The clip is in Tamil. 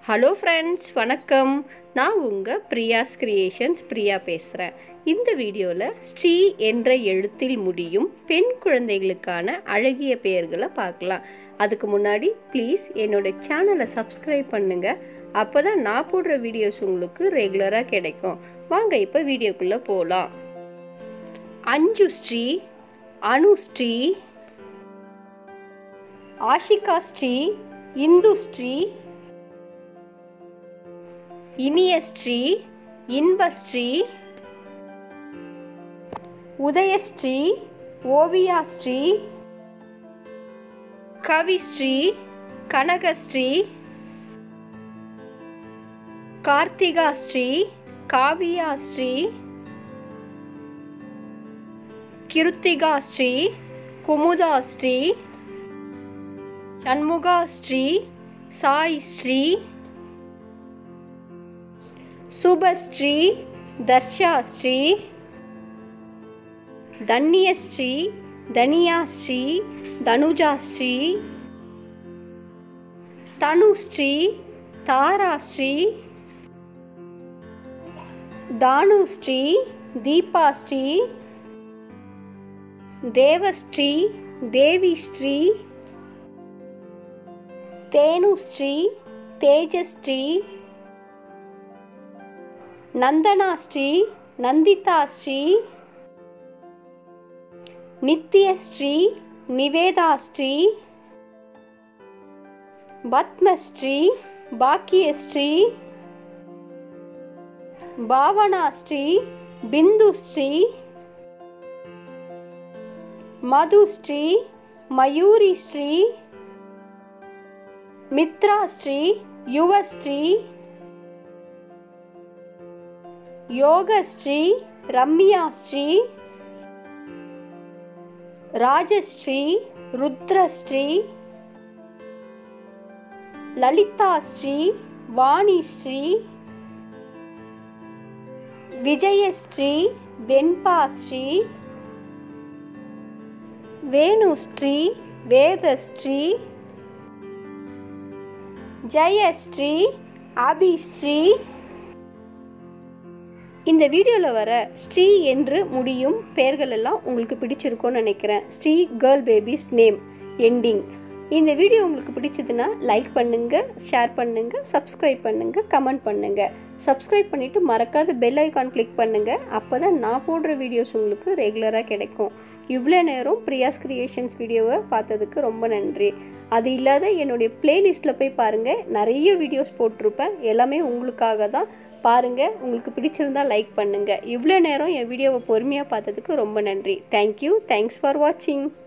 ஹலோ ஃப்ரெண்ட்ஸ் வணக்கம் நான் உங்கள் பிரியாஸ் கிரியேஷன்ஸ் பிரியா பேசுகிறேன் இந்த வீடியோவில் ஸ்ரீ என்ற எழுத்தில் முடியும் பெண் குழந்தைகளுக்கான அழகிய பெயர்களை பார்க்கலாம் அதுக்கு முன்னாடி ப்ளீஸ் என்னோட சேனலை சப்ஸ்கிரைப் பண்ணுங்கள் அப்போ தான் நான் போடுற வீடியோஸ் உங்களுக்கு ரெகுலராக கிடைக்கும் வாங்க இப்போ வீடியோக்குள்ளே போகலாம் அஞ்சு ஸ்ரீ அனுஸ்ரீ ஆஷிகா ஸ்ரீ இந்து ஸ்ரீ இனியஸ்ரீ இன்பஸ்ரீ உதயஸ்ரீ ஓவியாஸ்ரீ கவிஸ்ரீ கனகஸ்ரீ கார்த்திகாஸ்ரீ காவியாஸ்ரீ கிருத்திகாஸ்ரீ குமுதாஸ்ரீ சண்முகாஸ்ரீ சாய்ஸ்ரீ சுபஸ்ரீ தர்ஷாஸ்ரீ தன்யஸ்ரீ தனியாஸ்ரீ தனுஜாஸ்ரீ தனுஸ்ரீ தாராஸ்ரீ தானுஸ்ரீ தீபாஸ்ரீ தேவஸ்ரீ தேவிஸ்ரீ தேனுஸ்ரீ தேஜஸ்ரீ நந்தனாஸ்ரீ நந்திதாஸ்ரீ நித்யஸ்ரீ நிவேதாஸ்ரீ பத்மஸ்ரீ பாக்கியஸ்ரீ பாவனாஸ்ரீ பிந்துஸ்ரீ மதுஸ்ரீ மயூரிஸ்ரீ மித்ராஸ்ரீ யுவஸ்ரீ யோகஸ்ரீ ரம்யாஸ்ரீ ராஜஸ்ரீ ருத்ரஸ்ரீ லலிதாஸ்ரீ வாணிஸ்ரீ விஜயஸ்ரீ வெண்பாஸ்ரீ வேணுஸ்ரீ வேதஸ்ரீ ஜெயஸ்ரீ அபிஸ்ரீ இந்த வீடியோவில் வர ஸ்ரீ என்று முடியும் பெயர்கள் எல்லாம் உங்களுக்கு பிடிச்சிருக்கும்னு நினைக்கிறேன் Shri girl babies name ending இந்த வீடியோ உங்களுக்கு பிடிச்சதுன்னா லைக் பண்ணுங்கள் ஷேர் பண்ணுங்கள் சப்ஸ்கிரைப் பண்ணுங்கள் கமெண்ட் பண்ணுங்கள் சப்ஸ்கிரைப் பண்ணிவிட்டு மறக்காத பெல் ஐக்கான் கிளிக் பண்ணுங்கள் அப்போ தான் நான் போடுற வீடியோஸ் உங்களுக்கு ரெகுலராக கிடைக்கும் இவ்வளோ நேரம் பிரியாஸ் கிரியேஷன்ஸ் வீடியோவை பார்த்ததுக்கு ரொம்ப நன்றி அது இல்லாத என்னுடைய பிளேலிஸ்ட்டில் போய் பாருங்கள் நிறைய வீடியோஸ் போட்டிருப்பேன் எல்லாமே உங்களுக்காக தான் பாருங்கள் உங்களுக்கு பிடிச்சிருந்தா லைக் பண்ணுங்கள் இவ்வளோ நேரம் என் வீடியோவை பொறுமையாக பார்த்ததுக்கு ரொம்ப நன்றி தேங்க்யூ தேங்க்ஸ் ஃபார் வாட்சிங்